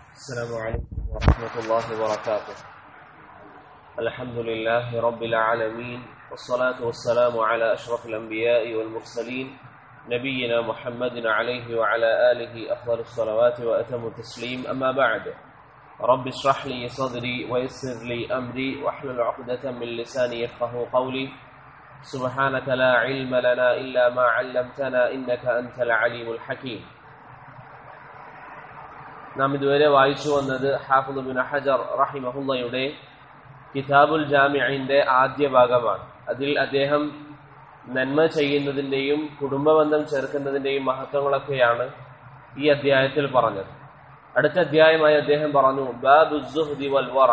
السلام عليكم ورحمة الله وبركاته الحمد لله رب العالمين والصلاة والسلام على أشرف الأنبياء والمرسلين نبينا محمد عليه وعلى آله أفضل الصلوات وأتم التسليم أما بعد رب اشرح لي صدري ويسر لي أمري واحلل عقدة من لساني يفقه قولي سبحانك لا علم لنا إلا ما علمتنا إنك أنت العليم الحكيم നാം ഇതുവരെ വായിച്ചു വന്നത് ഹാഫുദ് ബിൻ ഹജർ റഹിമഹുല്ലയുടെ കിതാബുൽ ജാമിഅിന്റെ ആദ്യ ഭാഗമാണ് അതിൽ അദ്ദേഹം നന്മ ചെയ്യുന്നതിന്റെയും കുടുംബബന്ധം ചേർക്കുന്നതിന്റെയും മഹത്വങ്ങളൊക്കെയാണ് ഈ അധ്യായത്തിൽ പറഞ്ഞത് അടുത്ത അധ്യായമായി അദ്ദേഹം പറഞ്ഞു ബാബുസുഹ്ദി വൽ വറ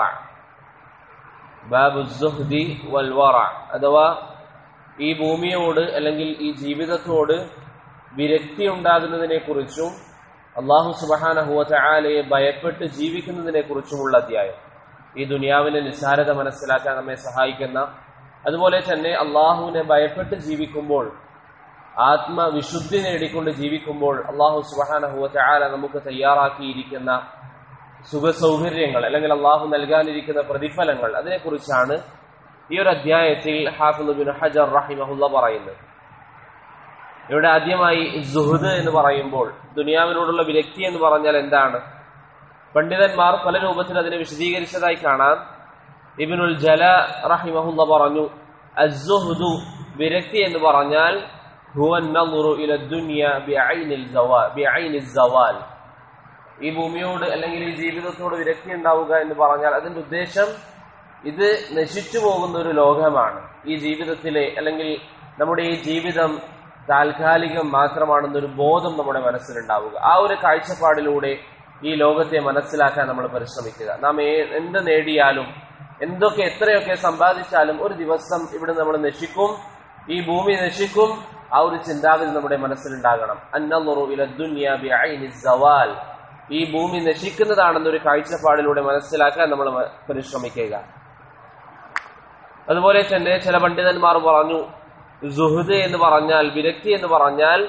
ബാബുസുഹ്ദി വൽ വറ അഥവാ ഈ ഭൂമിയോട് അല്ലെങ്കിൽ ഈ ജീവിതത്തോട് വിരക്തി ഉണ്ടാകുന്നതിനെ കുറിച്ചും അള്ളാഹു സുബഹാനഹുവലയെ ഭയപ്പെട്ട് ജീവിക്കുന്നതിനെ കുറിച്ചുമുള്ള അധ്യായം ഈ ദുനിയാവിന്റെ നിസ്സാരത മനസ്സിലാക്കാൻ നമ്മെ സഹായിക്കുന്ന അതുപോലെ തന്നെ അള്ളാഹുവിനെ ഭയപ്പെട്ട് ജീവിക്കുമ്പോൾ ആത്മവിശുദ്ധി നേടിക്കൊണ്ട് ജീവിക്കുമ്പോൾ അള്ളാഹു സുബഹാനഹുവല നമുക്ക് തയ്യാറാക്കിയിരിക്കുന്ന സുഖസൗകര്യങ്ങൾ അല്ലെങ്കിൽ അള്ളാഹു നൽകാനിരിക്കുന്ന പ്രതിഫലങ്ങൾ അതിനെക്കുറിച്ചാണ് ഈ ഒരു അധ്യായത്തിൽ ഹാഫിദ് ബിൻ ഹജർ റഹിമഹുല്ല പറയുന്നത് ഇവിടെ ആദ്യമായി സുഹൃദ് എന്ന് പറയുമ്പോൾ ദുനിയാവിനോടുള്ള വിരക്തി എന്ന് പറഞ്ഞാൽ എന്താണ് പണ്ഡിതന്മാർ പല രൂപത്തിൽ അതിനെ വിശദീകരിച്ചതായി കാണാം ഇബിനുൽ ജല റഹിമഹുല്ല പറഞ്ഞു അസുഹുദു വിരക്തി എന്ന് പറഞ്ഞാൽ ഈ ഭൂമിയോട് അല്ലെങ്കിൽ ഈ ജീവിതത്തോട് വിരക്തി ഉണ്ടാവുക എന്ന് പറഞ്ഞാൽ അതിന്റെ ഉദ്ദേശം ഇത് നശിച്ചു പോകുന്ന ഒരു ലോകമാണ് ഈ ജീവിതത്തിലെ അല്ലെങ്കിൽ നമ്മുടെ ഈ ജീവിതം താൽക്കാലികം മാത്രമാണെന്നൊരു ബോധം നമ്മുടെ മനസ്സിലുണ്ടാവുക ആ ഒരു കാഴ്ചപ്പാടിലൂടെ ഈ ലോകത്തെ മനസ്സിലാക്കാൻ നമ്മൾ പരിശ്രമിക്കുക നാം എന്ത് നേടിയാലും എന്തൊക്കെ എത്രയൊക്കെ സമ്പാദിച്ചാലും ഒരു ദിവസം ഇവിടെ നമ്മൾ നശിക്കും ഈ ഭൂമി നശിക്കും ആ ഒരു ചിന്താഗതി നമ്മുടെ മനസ്സിലുണ്ടാകണം സവാൽ ഈ ഭൂമി നശിക്കുന്നതാണെന്നൊരു കാഴ്ചപ്പാടിലൂടെ മനസ്സിലാക്കാൻ നമ്മൾ പരിശ്രമിക്കുക അതുപോലെ തന്നെ ചില പണ്ഡിതന്മാർ പറഞ്ഞു സുഹൃദ് എന്ന് പറഞ്ഞാൽ വിരക്തി എന്ന് പറഞ്ഞാൽ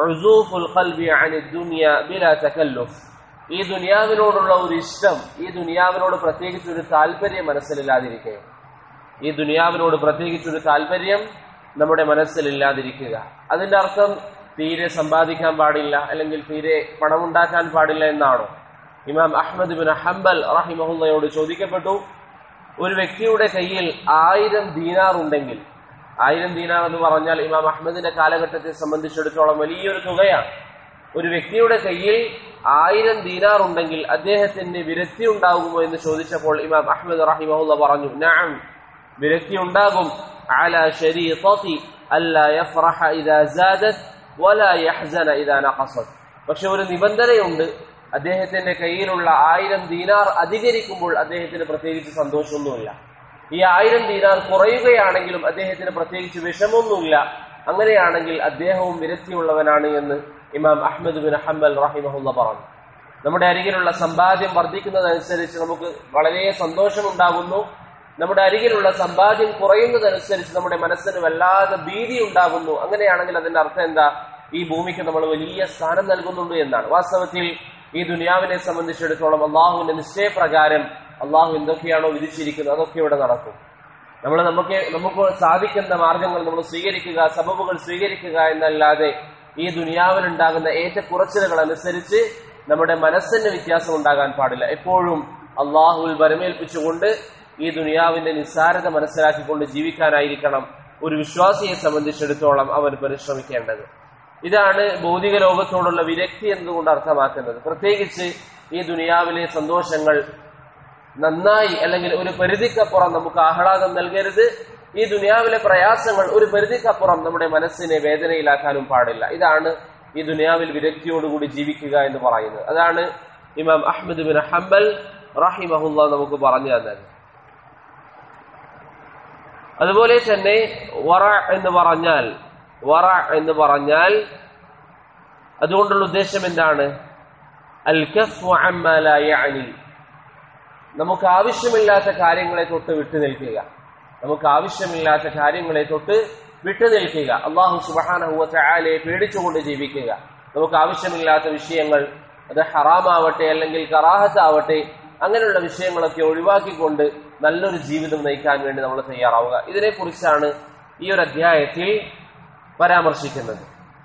ഈ ദുനിയാവിനോടുള്ള ഒരു ഇഷ്ടം ഈ ദുനിയാവിനോട് പ്രത്യേകിച്ച് ഒരു താല്പര്യം മനസ്സിലില്ലാതിരിക്കുക ഈ ദുനിയാവിനോട് പ്രത്യേകിച്ച് ഒരു താല്പര്യം നമ്മുടെ മനസ്സിലില്ലാതിരിക്കുക അതിന്റെ അർത്ഥം തീരെ സമ്പാദിക്കാൻ പാടില്ല അല്ലെങ്കിൽ തീരെ പണമുണ്ടാക്കാൻ പാടില്ല എന്നാണോ ഇമാം അഹമ്മദ് ബിൻ ഹംബൽ റഹിമഹുല്ലയോട് ചോദിക്കപ്പെട്ടു ഒരു വ്യക്തിയുടെ കയ്യിൽ ആയിരം ദീനാർ ഉണ്ടെങ്കിൽ ആയിരം ദീനാർ എന്ന് പറഞ്ഞാൽ ഇമാം അഹമ്മദിന്റെ കാലഘട്ടത്തെ സംബന്ധിച്ചിടത്തോളം വലിയൊരു തുകയാണ് ഒരു വ്യക്തിയുടെ കയ്യിൽ ആയിരം ദീനാർ ഉണ്ടെങ്കിൽ അദ്ദേഹത്തിന് വിരക്തി ഉണ്ടാകുമോ എന്ന് ചോദിച്ചപ്പോൾ ഇമാം അഹമ്മദ് റഹിമഹുല്ല പറഞ്ഞു നാം വിരക്തി ഉണ്ടാകും على شريطة ألا يفرح إذا زادت ولا يحزن إذا نقصت പക്ഷെ ഒരു നിബന്ധനയുണ്ട് അദ്ദേഹത്തിന്റെ കയ്യിലുള്ള ആയിരം ദീനാർ അധികരിക്കുമ്പോൾ അദ്ദേഹത്തിന് പ്രത്യേകിച്ച് സന്തോഷമൊന്നുമില്ല ഈ ആയിരം ദീനാർ കുറയുകയാണെങ്കിലും അദ്ദേഹത്തിന് പ്രത്യേകിച്ച് വിഷമൊന്നുമില്ല അങ്ങനെയാണെങ്കിൽ അദ്ദേഹവും വിരക്തിയുള്ളവനാണ് എന്ന് ഇമാം അഹമ്മദ് ബിൻ ഹംബൽ റഹിമഹുല്ല പറഞ്ഞു നമ്മുടെ അരികിലുള്ള സമ്പാദ്യം വർദ്ധിക്കുന്നതനുസരിച്ച് നമുക്ക് വളരെ സന്തോഷമുണ്ടാകുന്നു നമ്മുടെ അരികിലുള്ള സമ്പാദ്യം കുറയുന്നതനുസരിച്ച് നമ്മുടെ മനസ്സിന് വല്ലാതെ ഭീതി ഉണ്ടാകുന്നു അങ്ങനെയാണെങ്കിൽ അതിന്റെ അർത്ഥം എന്താ ഈ ഭൂമിക്ക് നമ്മൾ വലിയ സ്ഥാനം നൽകുന്നുണ്ട് എന്നാണ് വാസ്തവത്തിൽ ഈ ദുനിയാവിനെ സംബന്ധിച്ചിടത്തോളം അള്ളാഹുവിന്റെ നിശ്ചയപ്രകാരം അള്ളാഹു എന്തൊക്കെയാണോ വിധിച്ചിരിക്കുന്നത് അതൊക്കെ ഇവിടെ നടക്കും നമ്മൾ നമുക്ക് നമുക്ക് സാധിക്കുന്ന മാർഗങ്ങൾ നമ്മൾ സ്വീകരിക്കുക സബബുകൾ സ്വീകരിക്കുക എന്നല്ലാതെ ഈ ദുനിയാവിൽ ഉണ്ടാകുന്ന ഏറ്റക്കുറച്ചിലുകൾ അനുസരിച്ച് നമ്മുടെ മനസ്സിന് വ്യത്യാസം ഉണ്ടാകാൻ പാടില്ല എപ്പോഴും അള്ളാഹുവിൽ വരമേൽപ്പിച്ചുകൊണ്ട് ഈ ദുനിയാവിന്റെ നിസ്സാരത മനസ്സിലാക്കിക്കൊണ്ട് ജീവിക്കാനായിരിക്കണം ഒരു വിശ്വാസിയെ സംബന്ധിച്ചിടത്തോളം അവൻ പരിശ്രമിക്കേണ്ടത് ഇതാണ് ഭൗതിക ലോകത്തോടുള്ള വിരക്തി എന്നതുകൊണ്ട് അർത്ഥമാക്കുന്നത് പ്രത്യേകിച്ച് ഈ ദുനിയാവിലെ സന്തോഷങ്ങൾ നന്നായി അല്ലെങ്കിൽ ഒരു പരിധിക്കപ്പുറം നമുക്ക് ആഹ്ലാദം നൽകരുത് ഈ ദുനിയാവിലെ പ്രയാസങ്ങൾ ഒരു പരിധിക്കപ്പുറം നമ്മുടെ മനസ്സിനെ വേദനയിലാക്കാനും പാടില്ല ഇതാണ് ഈ ദുനിയാവിൽ വിരക്തിയോടുകൂടി ജീവിക്കുക എന്ന് പറയുന്നത് അതാണ് ഇമാം അഹമ്മദ് ബിൻ ഹംബൽ റഹിമഹുല്ല നമുക്ക് പറഞ്ഞു തന്നത് അതുപോലെ തന്നെ വറ എന്ന് പറഞ്ഞാൽ വറ എന്ന് പറഞ്ഞാൽ അതുകൊണ്ടുള്ള ഉദ്ദേശം എന്താണ് അൽ കഫ് നമുക്ക് ആവശ്യമില്ലാത്ത കാര്യങ്ങളെ തൊട്ട് വിട്ടു നിൽക്കുക നമുക്ക് ആവശ്യമില്ലാത്ത കാര്യങ്ങളെ തൊട്ട് വിട്ടു നിൽക്കുക അള്ളാഹു സുബാനഹുവ ചായാലെ പേടിച്ചുകൊണ്ട് ജീവിക്കുക നമുക്ക് ആവശ്യമില്ലാത്ത വിഷയങ്ങൾ അത് ഹറാമാവട്ടെ അല്ലെങ്കിൽ കറാഹത്താവട്ടെ അങ്ങനെയുള്ള വിഷയങ്ങളൊക്കെ ഒഴിവാക്കിക്കൊണ്ട് നല്ലൊരു ജീവിതം നയിക്കാൻ വേണ്ടി നമ്മൾ തയ്യാറാവുക ഇതിനെക്കുറിച്ചാണ് ഈ ഒരു അധ്യായത്തിൽ പരാമർശിക്കുന്നത്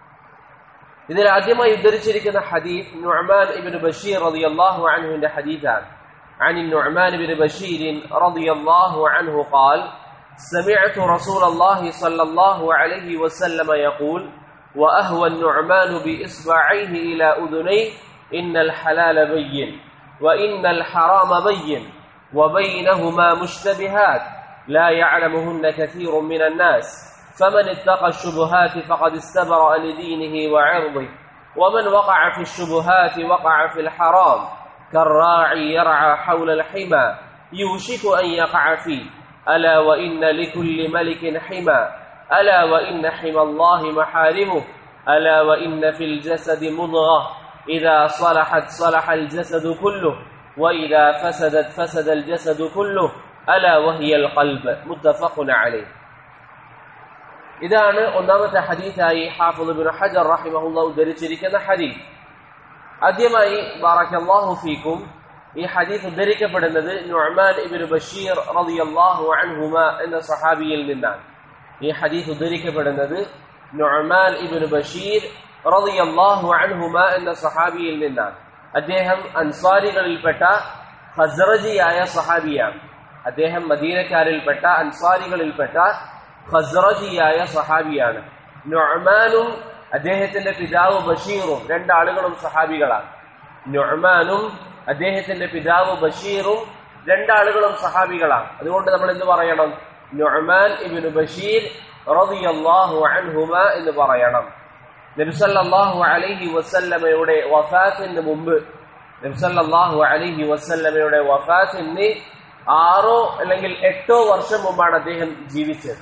ഇതിൽ ആദ്യമായി ഉദ്ധരിച്ചിരിക്കുന്ന ഹദീഫ് നുഅ്മാൻ ഇബ്നു ബഷീർ റളിയല്ലാഹു അൻഹുവിന്റെ ഹദീസാണ് عن النعمان بن بشير رضي الله عنه قال سمعت رسول الله صلى الله عليه وسلم يقول وأهوى النعمان بإصبعيه إلى أذنيه إن الحلال بين وإن الحرام بين وبينهما مشتبهات لا يعلمهن كثير من الناس فمن اتقى الشبهات فقد استبرأ لدينه وعرضه ومن وقع في الشبهات وقع في الحرام كالراعي يرعى حول الحمى يوشك أن يقع فيه ألا وإن لكل ملك حمى ألا وإن حمى الله محارمه ألا وإن في الجسد مضغة إذا صلحت صلح الجسد كله وإذا فسدت فسد الجسد كله ألا وهي القلب متفق عليه ഇതാണ് ഒന്നാമത്തെ ഹദീസായി ഹാഫിദ് ബിൻ ഹജർ റഹിമഹുല്ല ഉദ്ധരിച്ചിരിക്കുന്ന ഹദീസ് ആദ്യമായി ബാറക്കല്ലാഹു ഫീക്കും ഈ ഹദീസ് ഉദ്ധരിക്കപ്പെടുന്നത് നുഅ്മാൻ ഇബ്നു ബഷീർ റളിയല്ലാഹു അൻഹുമ എന്ന സഹാബിയിൽ നിന്നാണ് ഈ ഹദീസ് ഉദ്ധരിക്കപ്പെടുന്നത് നുഅ്മാൻ ഇബ്നു ബഷീർ റളിയല്ലാഹു അൻഹുമ എന്ന സഹാബിയിൽ നിന്നാണ് അദ്ദേഹം അൻസാരികളിൽപ്പെട്ട ഖസ്റജിയായ സഹാബിയാണ് അദ്ദേഹം മദീനക്കാരിൽപ്പെട്ട അൻസാരികളിൽപ്പെട്ട ഖസ്റജിയായ സഹാബിയാണ് നുഅ്മാനും അദ്ദേഹത്തിന്റെ പിതാവ് ബഷീറും രണ്ടാളുകളും സഹാബികളാണ് നുഅ്മാനും അദ്ദേഹത്തിന്റെ പിതാവ് ബഷീറും രണ്ടാളുകളും സഹാബികളാണ് അതുകൊണ്ട് നമ്മൾ എന്ത് പറയണം നുഅ്മാൻ ഇബ്നു ബഷീർ റളിയല്ലാഹു അൻഹുമ എന്ന് പറയണം നബിസല്ലാഹു അലൈഹി വസല്ലമയുടെ വഫാത്തിന് മുമ്പ് നബിസല്ലാഹു അലൈഹി വസല്ലമയുടെ വഫാത്തിന് ആറോ അല്ലെങ്കിൽ എട്ടോ വർഷം മുമ്പാണ് അദ്ദേഹം ജീവിച്ചത്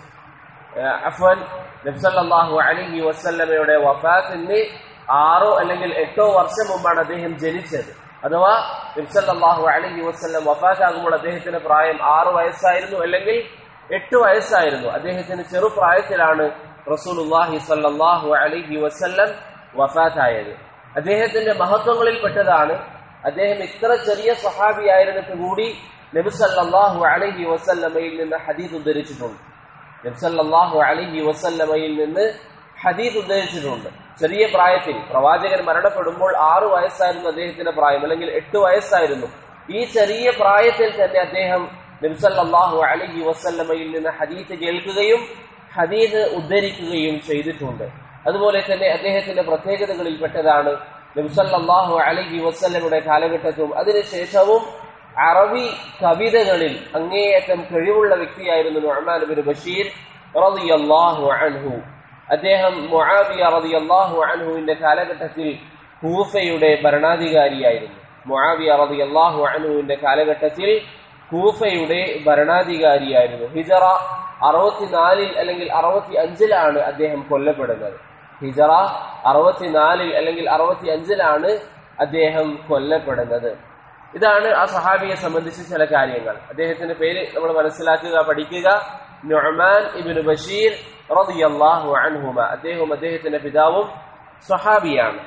അഫ്വൻ നബ്സല്ലാഹു അലഹി വസല്ലമയുടെ വഫാത്തിന് ആറോ അല്ലെങ്കിൽ എട്ടോ വർഷം മുമ്പാണ് അദ്ദേഹം ജനിച്ചത് അഥവാ നബ്സല്ലാഹു അലഹി വസ്ല്ലം വഫാത്താകുമ്പോൾ അദ്ദേഹത്തിന്റെ പ്രായം ആറ് വയസ്സായിരുന്നു അല്ലെങ്കിൽ എട്ട് വയസ്സായിരുന്നു അദ്ദേഹത്തിന് ചെറുപ്രായത്തിലാണ് റസൂലുല്ലാഹി സല്ലാഹു അലഹി വസല്ലം വഫാത്തായത് അദ്ദേഹത്തിന്റെ മഹത്വങ്ങളിൽപ്പെട്ടതാണ് അദ്ദേഹം ഇത്ര ചെറിയ സഹാബിയായിരുന്നിട്ട് കൂടി നബിസല്ലാഹു അലഹി വസല്ലമയിൽ നിന്ന് ഹദീദ് ഉദ്ധരിച്ചിട്ടുണ്ട് നബ്സല്ലാഹു അലഹി വസല്ലമയിൽ നിന്ന് ഹദീദ് ഉദ്ധരിച്ചിട്ടുണ്ട് ചെറിയ പ്രായത്തിൽ പ്രവാചകൻ മരണപ്പെടുമ്പോൾ ആറു വയസ്സായിരുന്നു അദ്ദേഹത്തിന്റെ പ്രായം അല്ലെങ്കിൽ എട്ട് വയസ്സായിരുന്നു ഈ ചെറിയ പ്രായത്തിൽ തന്നെ അദ്ദേഹം നബ്സല്ലാഹു അലഹി വസല്ലമയിൽ നിന്ന് ഹദീത്ത് കേൾക്കുകയും ഹദീദ് ഉദ്ധരിക്കുകയും ചെയ്തിട്ടുണ്ട് അതുപോലെ തന്നെ അദ്ദേഹത്തിന്റെ പ്രത്യേകതകളിൽപ്പെട്ടതാണ് നബ്സല്ലാഹു അലഹി വസല്ലമയുടെ കാലഘട്ടത്തും അതിനുശേഷവും അറബി കവിതകളിൽ അങ്ങേയറ്റം കഴിവുള്ള വ്യക്തിയായിരുന്നു നുഅ്മാൻ ബിൻ ബഷീർ റളിയല്ലാഹു അൻഹു അദ്ദേഹം മുആവിയ റളിയല്ലാഹു അൻഹുവിന്റെ കാലഘട്ടത്തിൽ കൂഫയുടെ ഭരണാധികാരിയായിരുന്നു മുആവിയ റളിയല്ലാഹു അൻഹുവിന്റെ കാലഘട്ടത്തിൽ കൂഫയുടെ ഭരണാധികാരിയായിരുന്നു ഹിജറ അറുപത്തിനാലിൽ അല്ലെങ്കിൽ അറുപത്തി അഞ്ചിലാണ് അദ്ദേഹം കൊല്ലപ്പെടുന്നത് ഹിജറ അറുപത്തിനാലിൽ അല്ലെങ്കിൽ അറുപത്തി അഞ്ചിലാണ് അദ്ദേഹം കൊല്ലപ്പെടുന്നത് ഇതാണ് ആ സഹാബിയെ സംബന്ധിച്ച് ചില കാര്യങ്ങൾ അദ്ദേഹത്തിന്റെ പേര് നമ്മൾ മനസ്സിലാക്കുക പഠിക്കുക നുഅ്മാൻ ഇബ്നു ബഷീർ റളിയല്ലാഹു അൻഹുമ അദ്ദേഹവും അദ്ദേഹത്തിന്റെ പിതാവും സഹാബിയാണ്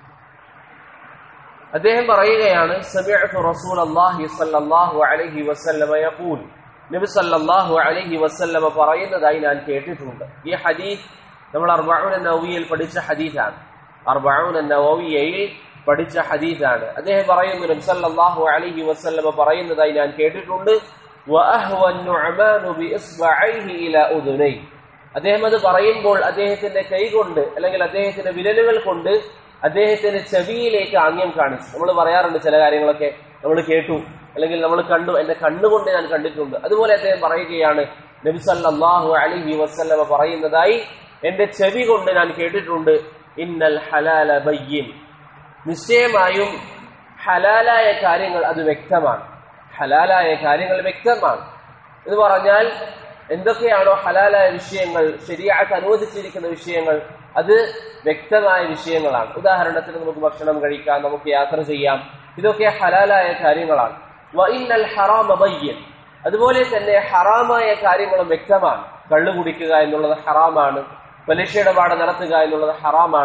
അദ്ദേഹം പറയുകയാണ് സമിഅതു റസൂലല്ലാഹി സ്വല്ലല്ലാഹു അലൈഹി വസല്ലമ യഖൂൽ നബി സല്ലല്ലാഹു അലൈഹി വസല്ലമ പറയുന്നതായി ഞാൻ കേട്ടിട്ടുണ്ട് ഈ ഹദീസ് നമ്മൾ അർബഊന നവവിയിൽ പഠിച്ച ഹദീസാണ് അർബഊന നവവിയയിൽ പഠിച്ച ഹദീസാണ് അദ്ദേഹം പറയുന്നു നബി സല്ലല്ലാഹു അലൈഹി വസല്ലമ പറയുന്നതായി ഞാൻ കേട്ടിട്ടുണ്ട് വഅഹ്വ النعمان بإصبعيه إلى أذنيه അദ്ദേഹം അത് പറയുമ്പോൾ അദ്ദേഹത്തിന്റെ കൈ കൊണ്ട് അല്ലെങ്കിൽ അദ്ദേഹത്തിന്റെ വിരലുകൾ കൊണ്ട് അദ്ദേഹത്തിന്റെ ചെവിയിലേക്ക് ആംഗ്യം കാണിച്ചു നമ്മൾ പറയാറുണ്ട് ചില കാര്യങ്ങളൊക്കെ നമ്മൾ കേട്ടു അല്ലെങ്കിൽ നമ്മൾ കണ്ടു എന്റെ കണ്ണുകൊണ്ട് ഞാൻ കണ്ടിട്ടുണ്ട് അതുപോലെ അദ്ദേഹം പറയുകയാണ് നബി സല്ലല്ലാഹു അലൈഹി വസല്ലമ പറയുന്നതായി എന്റെ ചെവി കൊണ്ട് ഞാൻ കേട്ടിട്ടുണ്ട് ഇന്നൽ ഹലാല ബയ്യിൻ നിശ്ചയമായും ഹലാലായ കാര്യങ്ങൾ അത് വ്യക്തമാണ് ഹലാലായ കാര്യങ്ങൾ വ്യക്തമാണ് എന്ന് പറഞ്ഞാൽ എന്തൊക്കെയാണോ ഹലാലായ വിഷയങ്ങൾ ശരിയായിട്ട് അനുവദിച്ചിരിക്കുന്ന വിഷയങ്ങൾ അത് വ്യക്തമായ വിഷയങ്ങളാണ് ഉദാഹരണത്തിന് നമുക്ക് ഭക്ഷണം കഴിക്കാം നമുക്ക് യാത്ര ചെയ്യാം ഇതൊക്കെ ഹലാലായ കാര്യങ്ങളാണ് വഇന്നൽ ഹറാമ ബയ്യൻ അതുപോലെ തന്നെ ഹറാമായ കാര്യങ്ങളും വ്യക്തമാണ് കള്ളു കുടിക്കുക എന്നുള്ളത് ഹറാമാണ് പലിശ ഇടപാട് നടത്തുക എന്നുള്ളത് ഹറാമാണ്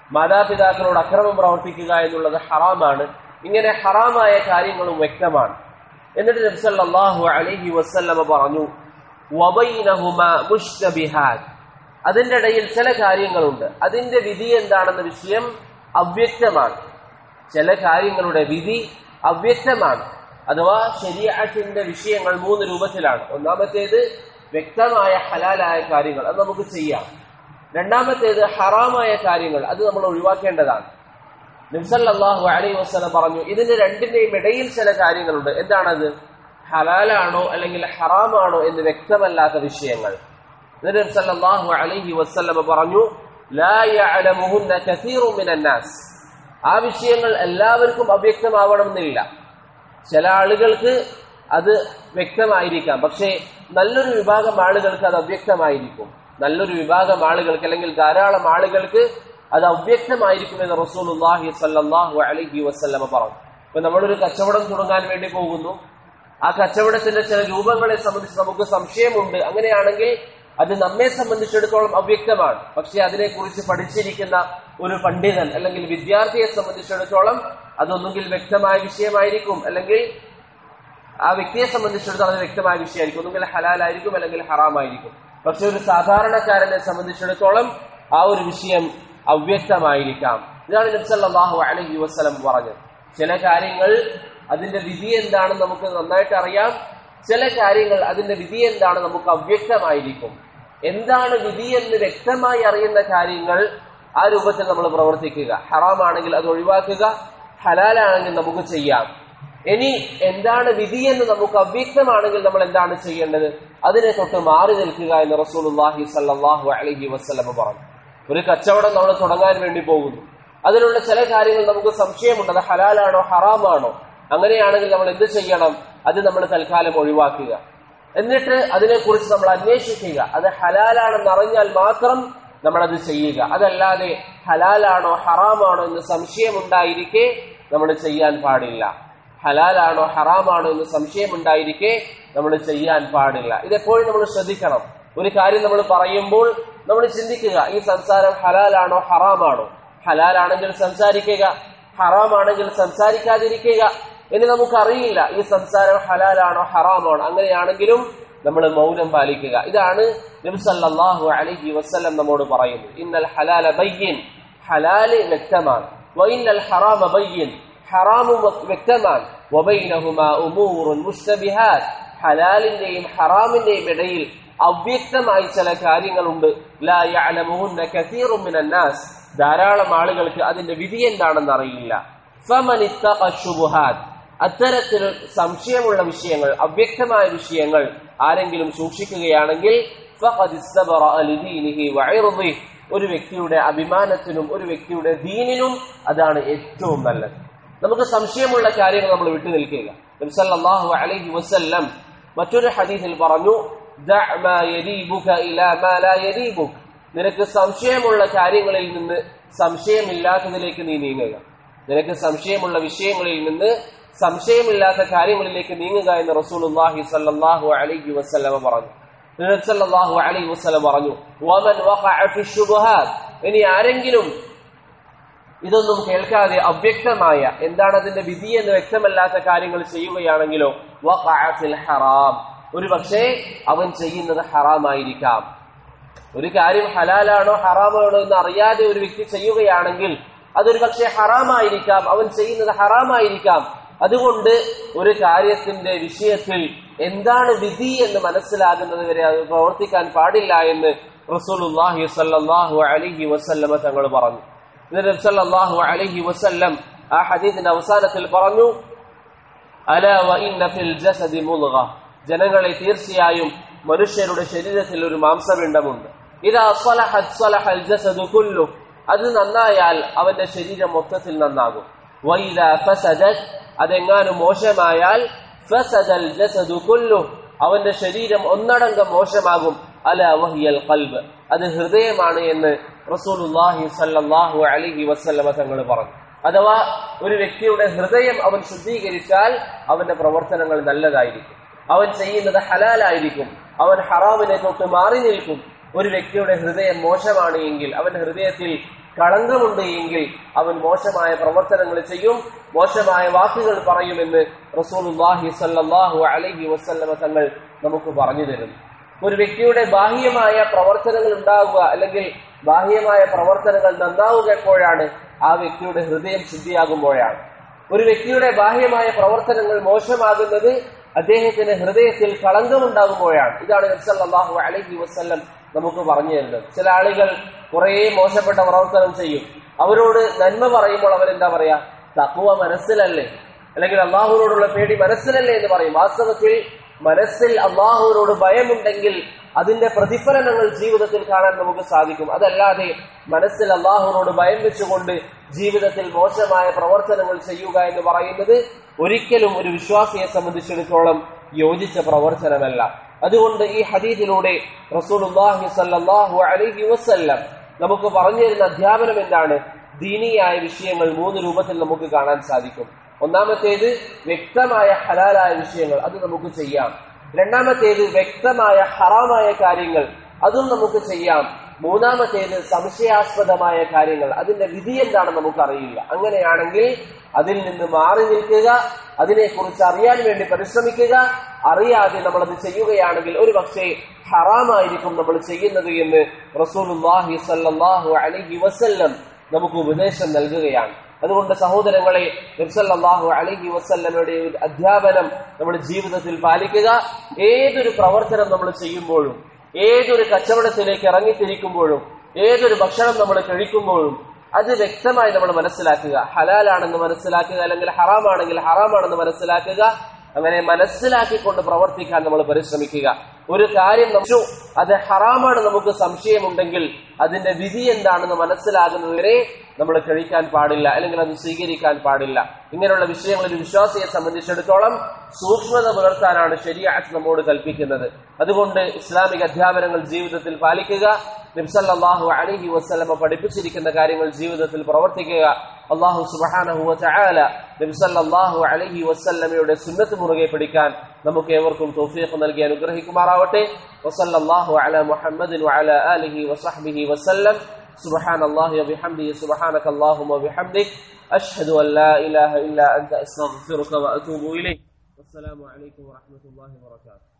മാതാപിതാക്കളോട് അക്രമം പ്രവർത്തിക്കുക എന്നുള്ളത് ഹറാമാണ് ഇങ്ങനെ ഹറാമായ കാര്യങ്ങളും വ്യക്തമാണ് എന്നിട്ട് നബ്സല്ലാഹു അലൈഹി വസല്ലമ പറഞ്ഞു വബൈനഹുമ മുഷ്തബിഹാദ് അതിന്റെ ഇടയിൽ ചില കാര്യങ്ങളുണ്ട് അതിന്റെ വിധി എന്താണെന്ന വിഷയം അവ്യക്തമാണ് ചില കാര്യങ്ങളുടെ വിധി അവ്യക്തമാണ് അഥവാ ശരീഅത്തിന്റെ വിഷയങ്ങൾ മൂന്ന് രൂപത്തിലാണ് ഒന്നാമത്തേത് വ്യക്തമായ ഹലാലായ കാര്യങ്ങൾ അത് നമുക്ക് ചെയ്യാം രണ്ടാമത്തേത് ഹറാമായ കാര്യങ്ങൾ അത് നമ്മൾ ഒഴിവാക്കേണ്ടതാണ് നിംസല്ലാഹു അലൈഹി വസ്ലം പറഞ്ഞു ഇതിന്റെ രണ്ടിന്റെയും ഇടയിൽ ചില കാര്യങ്ങളുണ്ട് എന്താണത് ഹലാലാണോ അല്ലെങ്കിൽ ഹറാമാണോ എന്ന് വ്യക്തമല്ലാത്ത വിഷയങ്ങൾ നബിസല്ലാഹു അലൈഹി വസ്ലമ പറഞ്ഞു ലാ യഅലമുഹുന്ന കസീറു മിനന്നാസ് ആ വിഷയങ്ങൾ എല്ലാവർക്കും അവ്യക്തമാവണമെന്നില്ല ചില ആളുകൾക്ക് അത് വ്യക്തമായിരിക്കാം പക്ഷേ നല്ലൊരു വിഭാഗം ആളുകൾക്ക് അത് അവ്യക്തമായിരിക്കും നല്ലൊരു വിഭാഗം ആളുകൾക്ക് അല്ലെങ്കിൽ ധാരാളം ആളുകൾക്ക് അത് അവ്യക്തമായിരിക്കും എന്ന് റസൂലുള്ളാഹി സ്വല്ലല്ലാഹു അലൈഹി വസല്ലമ പറഞ്ഞു ഇപ്പൊ നമ്മളൊരു കച്ചവടം തുടങ്ങാൻ വേണ്ടി പോകുന്നു ആ കച്ചവടത്തിന്റെ ചില രൂപങ്ങളെ സംബന്ധിച്ച് നമുക്ക് സംശയമുണ്ട് അങ്ങനെയാണെങ്കിൽ അത് നമ്മെ സംബന്ധിച്ചിടത്തോളം അവ്യക്തമാണ് പക്ഷെ അതിനെക്കുറിച്ച് പഠിച്ചിരിക്കുന്ന ഒരു പണ്ഡിതൻ അല്ലെങ്കിൽ വിദ്യാർത്ഥിയെ സംബന്ധിച്ചിടത്തോളം അതൊന്നുകിൽ വ്യക്തമായ വിഷയമായിരിക്കും അല്ലെങ്കിൽ ആ വ്യക്തിയെ സംബന്ധിച്ചിടത്തോളം അത് വ്യക്തമായ വിഷയമായിരിക്കും ഒന്നുകിൽ ഹലാലായിരിക്കും അല്ലെങ്കിൽ ഹറാമായിരിക്കും പക്ഷെ ഒരു സാധാരണക്കാരനെ സംബന്ധിച്ചിടത്തോളം ആ ഒരു വിഷയം അവ്യക്തമായിരിക്കാം ഇതാണ് നബ്സല്ലാഹു അലഹി വസ്ലം പറഞ്ഞത് ചില കാര്യങ്ങൾ അതിന്റെ വിധി എന്താണെന്ന് നമുക്ക് നന്നായിട്ട് അറിയാം ചില കാര്യങ്ങൾ അതിന്റെ വിധി എന്താണ് നമുക്ക് അവ്യക്തമായിരിക്കും എന്താണ് വിധി എന്ന് വ്യക്തമായി അറിയുന്ന കാര്യങ്ങൾ ആ രൂപത്തിൽ നമ്മൾ പ്രവർത്തിക്കുക ഹറാമാണെങ്കിൽ അത് ഒഴിവാക്കുക ഹലാലാണെങ്കിൽ നമുക്ക് ചെയ്യാം ഇനി എന്താണ് വിധി എന്ന് നമുക്ക് അവ്യക്തമാണെങ്കിൽ നമ്മൾ എന്താണ് ചെയ്യേണ്ടത് അതിനെ തൊട്ട് മാറി നിൽക്കുക എന്ന് റസൂലുള്ളാഹി സല്ലല്ലാഹു അലൈഹി വസല്ലമ പറഞ്ഞു ഒരു കച്ചവടം നമ്മൾ തുടങ്ങാൻ വേണ്ടി പോകുന്നു അതിലുള്ള ചില കാര്യങ്ങൾ നമുക്ക് സംശയമുണ്ട് അത് ഹലാലാണോ ഹറാമാണോ അങ്ങനെയാണെങ്കിൽ നമ്മൾ എന്ത് ചെയ്യണം അത് നമ്മൾ തൽക്കാലം ഒഴിവാക്കുക എന്നിട്ട് അതിനെക്കുറിച്ച് നമ്മൾ അന്വേഷിക്കുക അത് ഹലാലാണെന്ന് അറിഞ്ഞാൽ മാത്രം നമ്മൾ അത് ചെയ്യുക അതല്ലാതെ ഹലാലാണോ ഹറാമാണോ എന്ന് സംശയമുണ്ടായിരിക്കെ നമ്മൾ ചെയ്യാൻ പാടില്ല ഹലാലാണോ ഹറാമാണോ എന്ന് സംശയമുണ്ടായിരിക്കെ നമ്മൾ ചെയ്യാൻ പാടില്ല ഇതെപ്പോഴും നമ്മൾ ശ്രദ്ധിക്കണം ഒരു കാര്യം നമ്മൾ പറയുമ്പോൾ നമ്മൾ ചിന്തിക്കുക ഈ സംസാരം ഹലാലാണോ ഹറാമാണോ ഹലാലാണെങ്കിൽ സംസാരിക്കുക ഹറാമാണെങ്കിൽ സംസാരിക്കാതിരിക്കുക ഇനി നമുക്കറിയില്ല ഈ സംസാരം ഹലാലാണോ ഹറാമാണോ അങ്ങനെയാണെങ്കിലും നമ്മൾ മൗനം പാലിക്കുക ഇതാണ് നബിസല്ലാഹു അലഹി വസ്ലം നമ്മോട് പറയുന്നത് ഇന്നൽ ഹലാല ബയ്യൻ ഹലാല് വ്യക്തമാണ് വൈന്നൽ ഹറാമ ബയ്യൻ ഹറാമും വ്യക്തമാണ് വബൈനഹുമാ ഉമൂറുൻ മുസ്തബിഹാത്ത് ഹലാലിന്റെയും ഹറാമിന്റെയും ഇടയിൽ അവ്യക്തമായി ചില കാര്യങ്ങളുണ്ട് ലാ യഅലമുഹുന്ന കസീറും മിനന്നാസ് ധാരാളം ആളുകൾക്ക് അതിന്റെ വിധി എന്താണെന്ന് അറിയില്ല ഫമൻ ഇത്തഖ ശുബുഹാത്ത് അത്തരത്തിൽ സംശയമുള്ള വിഷയങ്ങൾ അവ്യക്തമായ വിഷയങ്ങൾ ആരെങ്കിലും സൂക്ഷിക്കുകയാണെങ്കിൽ ഫഖദ് ഇസ്തബറഅ ലിദീനിഹി വഇർദിഹി ഒരു വ്യക്തിയുടെ അഭിമാനത്തിനും ഒരു വ്യക്തിയുടെ ദീനിനും അതാണ് ഏറ്റവും നല്ലത് നമുക്ക് സംശയമുള്ള കാര്യങ്ങൾ നമ്മൾ വിട്ടു നിൽക്കുക നബി സല്ലല്ലാഹു അലൈഹി വസല്ലം മറ്റൊരു ഹദീസിൽ പറഞ്ഞു ദഅ മാ യരീബുക ഇലാ മാ ലാ യരീബുക നിനക്ക് സംശയമുള്ള കാര്യങ്ങളിൽ നിന്ന് സംശയമില്ലാത്തതിലേക്ക് നീ നീങ്ങുക നിനക്ക് സംശയമുള്ള വിഷയങ്ങളിൽ നിന്ന് സംശയമില്ലാത്ത കാര്യങ്ങളിലേക്ക് നീങ്ങുക എന്ന് റസൂലുള്ളാഹി സ്വല്ലല്ലാഹു അലൈഹി വസല്ലമ പറഞ്ഞു നബി സല്ലല്ലാഹു അലൈഹി വസല്ലം പറഞ്ഞു വമൻ വഖഅ ഫി ശുബഹാത്ത് ഇനി ആരെങ്കിലും ഇതൊന്നും കേൾക്കാതെ അവ്യക്തമായ എന്താണ് അതിന്റെ വിധി എന്ന് വ്യക്തമല്ലാത്ത കാര്യങ്ങൾ ചെയ്യുകയാണെങ്കിലോ വഖഅ ഫിൽ ഹറാം ഒരു പക്ഷേ അവൻ ചെയ്യുന്നത് ഹറാമായിരിക്കാം ഒരു കാര്യം ഹലാലാണോ ഹറാമാണോ എന്ന് അറിയാതെ ഒരു വ്യക്തി ചെയ്യുകയാണെങ്കിൽ അതൊരു പക്ഷേ ഹറാമായിരിക്കാം അവൻ ചെയ്യുന്നത് ഹറാമായിരിക്കാം അതുകൊണ്ട് ഒരു കാര്യത്തിന്റെ വിഷയത്തിൽ എന്താണ് വിധി എന്ന് മനസ്സിലാകുന്നത് വരെ അത് പ്രവർത്തിക്കാൻ പാടില്ല എന്ന് റസൂലുള്ളാഹി സ്വല്ലല്ലാഹു അലൈഹി വസല്ലമ തങ്ങൾ പറഞ്ഞു നബി സല്ലല്ലാഹു അലൈഹി വസല്ലം ആ ഹദീസിന്റെ അവസാനത്തിൽ പറഞ്ഞു അല വഇന്ന ഫിൽ ജസദി മുൽഗ ജനങ്ങളെ തീർച്ചയായും മനുഷ്യരുടെ ശരീരത്തിൽ ഒരു മാംസപിണ്ഡമുണ്ട് ഇതാ സ്വലഹത് സ്വലഹൽ ജസദു കുല്ലു അത് നന്നായാൽ അവന്റെ ശരീരം മൊത്തത്തിൽ നന്നാകും വൈദ ഫസദത് അതെങ്ങാനും മോശമായാൽ ഫസദൽ ജസദു കുല്ലു അവന്റെ ശരീരം ഒന്നടങ്കം മോശമാകും അല വഹിയൽ ഖൽബ് അത് ഹൃദയമാണ് എന്ന് റസൂലുള്ളാഹി സല്ലല്ലാഹു അലൈഹി വസല്ലമ തങ്ങൾ പറഞ്ഞു അഥവാ ഒരു വ്യക്തിയുടെ ഹൃദയം അവൻ ശുദ്ധീകരിച്ചാൽ അവന്റെ പ്രവർത്തനങ്ങൾ നല്ലതായിരിക്കും അവൻ ചെയ്യുന്നത് ഹലാലായിരിക്കും അവൻ ഹറാമിനെ തൊട്ട് മാറി നിൽക്കും ഒരു വ്യക്തിയുടെ ഹൃദയം മോശമാണ് എങ്കിൽ അവന്റെ ഹൃദയത്തിൽ കളങ്കമുണ്ട് എങ്കിൽ അവൻ മോശമായ പ്രവർത്തനങ്ങൾ ചെയ്യും മോശമായ വാക്കുകൾ പറയുമെന്ന് റസൂലുള്ളാഹി സ്വല്ലല്ലാഹു അലൈഹി വസല്ലമ തങ്ങൾ നമുക്ക് പറഞ്ഞു തരുന്നു ഒരു വ്യക്തിയുടെ ബാഹ്യമായ പ്രവർത്തനങ്ങൾ ഉണ്ടാവുക അല്ലെങ്കിൽ ബാഹ്യമായ പ്രവർത്തനങ്ങൾ നന്നാവുക എപ്പോഴാണ് ആ വ്യക്തിയുടെ ഹൃദയം ശുദ്ധിയാകുമ്പോഴാണ് ഒരു വ്യക്തിയുടെ ബാഹ്യമായ പ്രവർത്തനങ്ങൾ മോശമാകുന്നത് അദ്ദേഹത്തിന്റെ ഹൃദയത്തിൽ കളങ്കമുണ്ടാകുമ്പോഴാണ് ഇതാണ് നബ്സല്ലാഹു അലൈഹി വസ്ല്ലം നമുക്ക് പറഞ്ഞു തരുന്നത് ചില ആളുകൾ കുറേ മോശപ്പെട്ട പ്രവർത്തനം ചെയ്യും അവരോട് നന്മ പറയുമ്പോൾ അവരെന്താ പറയാ തക്കുവ മനസ്സിലല്ലേ അല്ലെങ്കിൽ അള്ളാഹുവിനോടുള്ള പേടി മനസ്സിലല്ലേ എന്ന് പറയും വാസ്തവത്തിൽ മനസ്സിൽ അള്ളാഹുവിനോട് ഭയമുണ്ടെങ്കിൽ അതിന്റെ പ്രതിഫലനങ്ങൾ ജീവിതത്തിൽ കാണാൻ നമുക്ക് സാധിക്കും അതല്ലാതെ മനസ്സിൽ അള്ളാഹുവിനോട് ഭയം വെച്ചുകൊണ്ട് ജീവിതത്തിൽ മോശമായ പ്രവർത്തനങ്ങൾ ചെയ്യുക എന്ന് പറയുന്നത് ഒരിക്കലും ഒരു വിശ്വാസിയെ സംബന്ധിച്ചിടത്തോളം യോജിച്ച പ്രവർത്തനമല്ല അതുകൊണ്ട് ഈ ഹദീദിലൂടെ റസൂലുള്ളാഹി സല്ലല്ലാഹു അലൈഹി വസല്ലം നമുക്ക് പറഞ്ഞു തരുന്ന അധ്യാപനം എന്താണ് ദീനീയായ വിഷയങ്ങൾ മൂന്ന് രൂപത്തിൽ നമുക്ക് കാണാൻ സാധിക്കും ഒന്നാമത്തേത് വ്യക്തമായ ഹലാലായ വിഷയങ്ങൾ അത് നമുക്ക് ചെയ്യാം രണ്ടാമത്തേത് വ്യക്തമായ ഹറാമായ കാര്യങ്ങൾ അതും നമുക്ക് ചെയ്യാം മൂന്നാമത്തേത് സംശയാസ്പദമായ കാര്യങ്ങൾ അതിന്റെ വിധി എന്താണെന്ന് നമുക്കറിയില്ല അങ്ങനെയാണെങ്കിൽ അതിൽ നിന്ന് മാറി നിൽക്കുക അതിനെക്കുറിച്ച് അറിയാൻ വേണ്ടി പരിശ്രമിക്കുക അറിയാതെ നമ്മൾ അത് ചെയ്യുകയാണെങ്കിൽ ഒരു പക്ഷേ ഹറാമായിരിക്കും നമ്മൾ ചെയ്യുന്നത് എന്ന് റസൂലുള്ളാഹി സല്ലല്ലാഹു അലൈഹി വസല്ലം നമുക്ക് ഉപദേശം നൽകുകയാണ് അതുകൊണ്ട് സഹോദരങ്ങളെ നബ്സല്ലാഹു അലൈഹി വസല്ലമയുടെ ഒരു അധ്യാപനം നമ്മുടെ ജീവിതത്തിൽ പാലിക്കുക ഏതൊരു പ്രവർത്തനം നമ്മൾ ചെയ്യുമ്പോഴും ഏതൊരു കച്ചവടത്തിലേക്ക് ഇറങ്ങിത്തിരിക്കുമ്പോഴും ഏതൊരു ഭക്ഷണം നമ്മൾ കഴിക്കുമ്പോഴും അത് വ്യക്തമായി നമ്മൾ മനസ്സിലാക്കുക ഹലാലാണെന്ന് മനസ്സിലാക്കുക അല്ലെങ്കിൽ ഹറാമാണെങ്കിൽ ഹറാമാണെന്ന് മനസ്സിലാക്കുക അങ്ങനെ മനസ്സിലാക്കിക്കൊണ്ട് പ്രവർത്തിക്കാൻ നമ്മൾ പരിശ്രമിക്കുക ഒരു കാര്യം നമുക്ക് അത് ഹറാമാണ് നമുക്ക് സംശയമുണ്ടെങ്കിൽ അതിന്റെ വിധി എന്താണെന്ന് മനസ്സിലാകുന്നതുവരെ നമ്മൾ കഴിക്കാൻ പാടില്ല അല്ലെങ്കിൽ അത് സ്വീകരിക്കാൻ പാടില്ല ഇങ്ങനെയുള്ള വിഷയങ്ങൾ ഒരു വിശ്വാസിയെ സംബന്ധിച്ചിടത്തോളം സൂക്ഷ്മത പുലർത്താനാണ് ശരിയാറ്റ് നമ്മോട് കൽപ്പിക്കുന്നത് അതുകൊണ്ട് ഇസ്ലാമിക അധ്യാപനങ്ങൾ ജീവിതത്തിൽ പാലിക്കുക നബ്സല്ലാഹു അലഹി വസ്ലമ പഠിപ്പിച്ചിരിക്കുന്ന കാര്യങ്ങൾ ജീവിതത്തിൽ പ്രവർത്തിക്കുക അള്ളാഹു സുബാനഹു ചായാല നബ്സല്ലാഹു അലഹി വസ്ല്ലമയുടെ സുന്നത്ത് മുറുകെ പിടിക്കാൻ നമുക്ക് ഏവർക്കും തോഫീഖ് നൽകി അനുഗ്രഹിക്കുമാറാവട്ടെ വസല്ലാഹു അല മുഹമ്മദിൻ വഅല ആലിഹി വസഹ്ബിഹി വസല്ലം سبحان الله وبحمده سبحانك اللهم وبحمدك أشهد أن لا إله إلا أنت أستغفرك وأتوب إليك والسلام عليكم ورحمة الله وبركاته